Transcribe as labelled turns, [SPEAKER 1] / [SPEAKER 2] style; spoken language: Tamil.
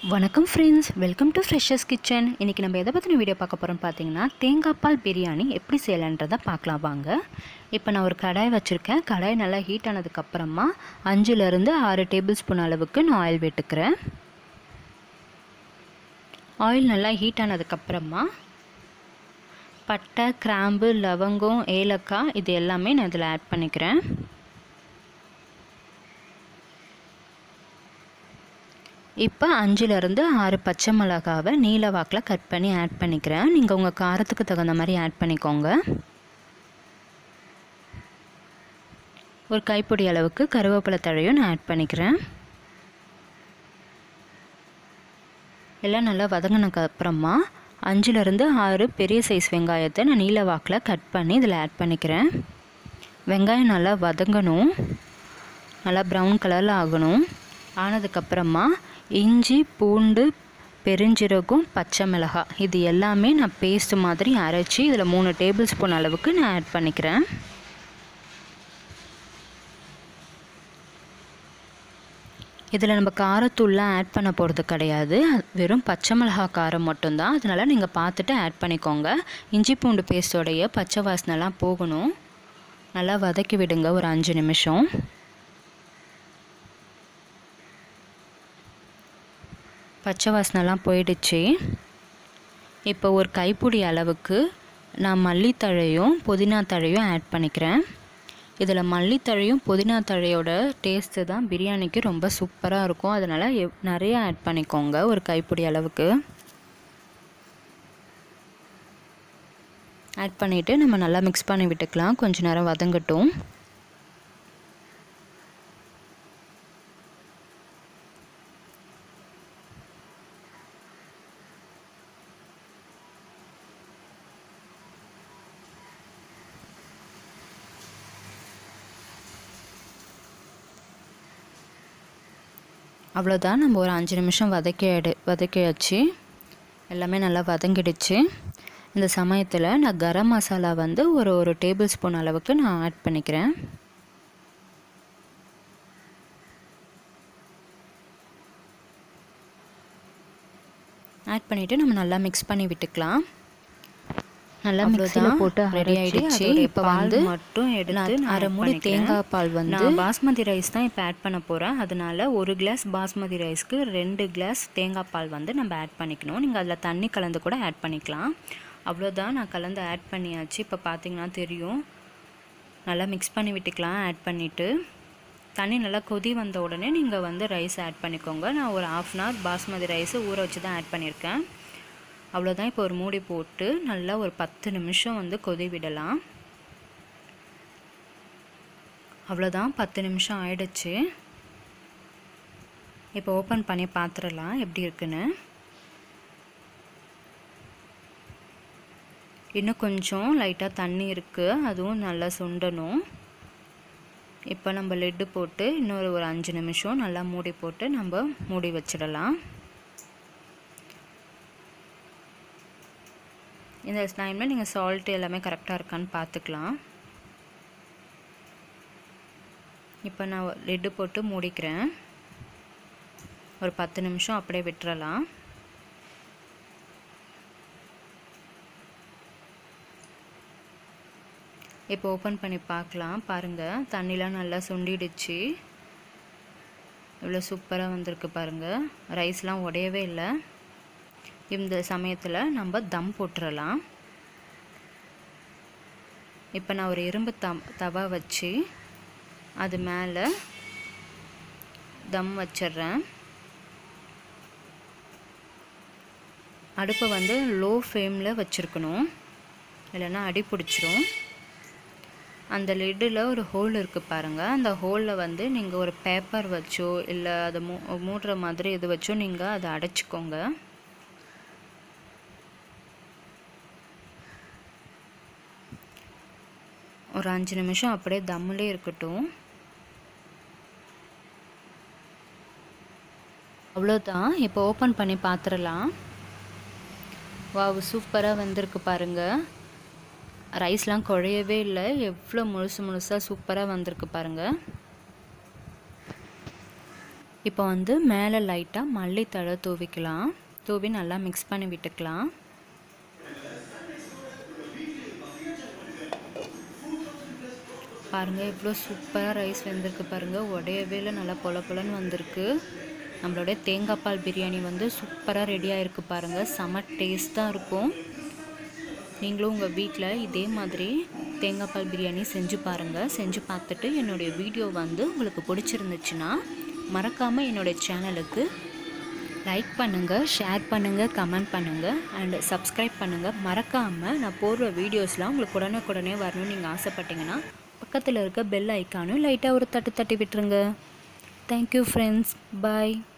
[SPEAKER 1] வணக்கம் friends welcome to freshers kitchen இன்றைக்கி நம்ம எதை பற்றின வீடியோ பார்க்க போகிறோம்னு பார்த்தீங்கன்னா தேங்காய் பால் பிரியாணி எப்படி செய்யலான்றதை பார்க்கலாம் வாங்க இப்போ நான் ஒரு கடாய் வச்சுருக்கேன் கடாய் நல்லா ஹீட் ஆனதுக்கப்புறமா அஞ்சுலேருந்து ஆறு டேபிள் ஸ்பூன் அளவுக்கு நான் ஆயில் விட்டுக்கிறேன் ஆயில் நல்லா ஹீட் ஆனதுக்கப்புறமா பட்டை கிராம்பு லவங்கம் ஏலக்காய் இது எல்லாமே நான் இதில் ஆட் பண்ணிக்கிறேன் இப்போ அஞ்சுலேருந்து ஆறு பச்சை மிளகாவை நீல வாக்கில் கட் பண்ணி ஆட் பண்ணிக்கிறேன் நீங்கள் உங்கள் காரத்துக்கு தகுந்த மாதிரி ஆட் பண்ணிக்கோங்க ஒரு கைப்பிடி அளவுக்கு கருவேப்பிலை தழையும் நான் ஆட் பண்ணிக்கிறேன் எல்லாம் நல்லா வதங்கினக்கு அப்புறமா அஞ்சுலேருந்து ஆறு பெரிய சைஸ் வெங்காயத்தை நான் நீல வாக்கில் கட் பண்ணி இதில் ஆட் பண்ணிக்கிறேன் வெங்காயம் நல்லா வதங்கணும் நல்லா ப்ரௌன் கலரில் ஆகணும் ஆனதுக்கப்புறமா இஞ்சி பூண்டு பெருஞ்சீரகம் பச்சை மிளகாய் இது எல்லாமே நான் பேஸ்ட் மாதிரி அரைச்சி இதில் மூணு டேபிள் ஸ்பூன் அளவுக்கு நான் ஆட் பண்ணிக்கிறேன் இதில் நம்ம காரத்தூள்லாம் ஆட் பண்ண போகிறது கிடையாது வெறும் பச்சை மிளகா காரம் மட்டும்தான் அதனால் நீங்கள் பார்த்துட்டு ஆட் பண்ணிக்கோங்க இஞ்சி பூண்டு பேஸ்டோடைய பச்சை வாசனைலாம் போகணும் நல்லா வதக்கி விடுங்க ஒரு அஞ்சு நிமிஷம் பச்சை வாசனைலாம் போயிடுச்சு இப்போ ஒரு கைப்பிடி அளவுக்கு நான் மல்லித்தழையும் புதினா தழையும் ஆட் பண்ணிக்கிறேன் இதில் மல்லித்தழையும் புதினா தழையோட டேஸ்ட்டு தான் பிரியாணிக்கு ரொம்ப சூப்பராக இருக்கும் அதனால் எவ் நிறைய ஆட் பண்ணிக்கோங்க ஒரு கைப்பிடி அளவுக்கு ஆட் பண்ணிவிட்டு நம்ம நல்லா மிக்ஸ் பண்ணி விட்டுக்கலாம் கொஞ்ச நேரம் வதங்கட்டும் அவ்வளோதான் நம்ம ஒரு அஞ்சு நிமிஷம் வதக்கி எடு வதக்கியாச்சு எல்லாமே நல்லா வதங்கிடுச்சு இந்த சமயத்தில் நான் கரம் மசாலா வந்து ஒரு ஒரு டேபிள் ஸ்பூன் அளவுக்கு நான் ஆட் பண்ணிக்கிறேன் ஆட் பண்ணிவிட்டு நம்ம நல்லா மிக்ஸ் பண்ணி விட்டுக்கலாம் நல்லா மிக்ஸியில் போட்டு ரெடி ஆயிடுச்சு இப்போ வந்து
[SPEAKER 2] மட்டும் எடுத்து
[SPEAKER 1] நான் அரை மூடி தேங்காய் பால் வந்து
[SPEAKER 2] நான் பாஸ்மதி ரைஸ் தான் இப்போ ஆட் பண்ண போகிறேன் அதனால ஒரு கிளாஸ் பாஸ்மதி ரைஸ்க்கு ரெண்டு கிளாஸ் தேங்காய் பால் வந்து நம்ம ஆட் பண்ணிக்கணும் நீங்கள் அதில் தண்ணி கலந்து கூட ஆட் பண்ணிக்கலாம் அவ்வளோதான் நான் கலந்து ஆட் பண்ணியாச்சு இப்போ பார்த்தீங்கன்னா தெரியும் நல்லா மிக்ஸ் பண்ணி விட்டுக்கலாம் ஆட் பண்ணிவிட்டு தண்ணி நல்லா கொதி வந்த உடனே நீங்கள் வந்து ரைஸ் ஆட் பண்ணிக்கோங்க நான் ஒரு ஆஃப் அன் ஹவர் பாஸ்மதி ரைஸை ஊற வச்சு தான் ஆட் பண்ணியிருக்கேன் அவ்வளோதான் இப்போ ஒரு மூடி போட்டு நல்லா ஒரு பத்து நிமிஷம் வந்து கொதி விடலாம் அவ்வளோதான் பத்து நிமிஷம் ஆயிடுச்சு இப்போ ஓப்பன் பண்ணி பார்த்துடலாம் எப்படி இருக்குன்னு இன்னும் கொஞ்சம் லைட்டாக தண்ணி இருக்குது அதுவும் நல்லா சுண்டணும் இப்போ நம்ம லெட்டு போட்டு இன்னொரு ஒரு அஞ்சு நிமிஷம் நல்லா மூடி போட்டு நம்ம மூடி வச்சிடலாம் இந்த டைமில் நீங்கள் சால்ட்டு எல்லாமே கரெக்டாக இருக்கான்னு பார்த்துக்கலாம் இப்போ நான் லெட்டு போட்டு மூடிக்கிறேன் ஒரு பத்து நிமிஷம் அப்படியே விட்டுறலாம் இப்போ ஓப்பன் பண்ணி பார்க்கலாம் பாருங்கள் தண்ணிலாம் நல்லா சுண்டிடுச்சு இவ்வளோ சூப்பராக வந்திருக்கு பாருங்கள் ரைஸ்லாம் உடையவே இல்லை இந்த சமயத்தில் நம்ம தம் போட்டுடலாம் இப்போ நான் ஒரு இரும்பு தம் தவா வச்சு அது மேலே தம் வச்சிட்றேன் அடுப்பை வந்து லோ ஃப்ளேமில் வச்சுருக்கணும் இல்லைன்னா அடி பிடிச்சிரும் அந்த லிட்டில் ஒரு ஹோல் இருக்குது பாருங்கள் அந்த ஹோலில் வந்து நீங்கள் ஒரு பேப்பர் வச்சோ இல்லை அதை மூ மூடுற மாதிரி இது வச்சோ நீங்கள் அதை அடைச்சிக்கோங்க ஒரு அஞ்சு நிமிஷம் அப்படியே தம்முலே இருக்கட்டும் அவ்வளோதான் இப்போ ஓப்பன் பண்ணி பார்த்துடலாம் வாவ் சூப்பராக வந்திருக்கு பாருங்கள் ரைஸ்லாம் குழையவே இல்லை எவ்வளோ முழுசு முழுசாக சூப்பராக வந்திருக்கு பாருங்கள் இப்போ வந்து மேலே லைட்டாக மல்லித்தழை தூவிக்கலாம் தூவி நல்லா மிக்ஸ் பண்ணி விட்டுக்கலாம் பாருங்கள் எவ்வளோ சூப்பராக ரைஸ் வெந்திருக்கு பாருங்கள் உடையவே இல்லை நல்லா பொல பொலன்னு வந்திருக்கு நம்மளுடைய தேங்காய் பால் பிரியாணி வந்து சூப்பராக ரெடியாக இருக்குது பாருங்கள் செம டேஸ்ட்டாக இருக்கும் நீங்களும் உங்கள் வீட்டில் இதே மாதிரி தேங்காய் பால் பிரியாணி செஞ்சு பாருங்கள் செஞ்சு பார்த்துட்டு என்னுடைய வீடியோ வந்து உங்களுக்கு பிடிச்சிருந்துச்சுன்னா மறக்காமல் என்னுடைய சேனலுக்கு லைக் பண்ணுங்கள் ஷேர் பண்ணுங்கள் கமெண்ட் பண்ணுங்கள் அண்ட் சப்ஸ்கிரைப் பண்ணுங்கள் மறக்காமல் நான் போடுற வீடியோஸ்லாம் உங்களுக்கு உடனுக்குடனே வரணும்னு நீங்கள் ஆசைப்பட்டீங்கன்னா பக்கத்தில் இருக்க பெல் ஐக்கானும் லைட்டாக ஒரு தட்டு தட்டி விட்டுருங்க தேங்க்யூ ஃப்ரெண்ட்ஸ் பாய்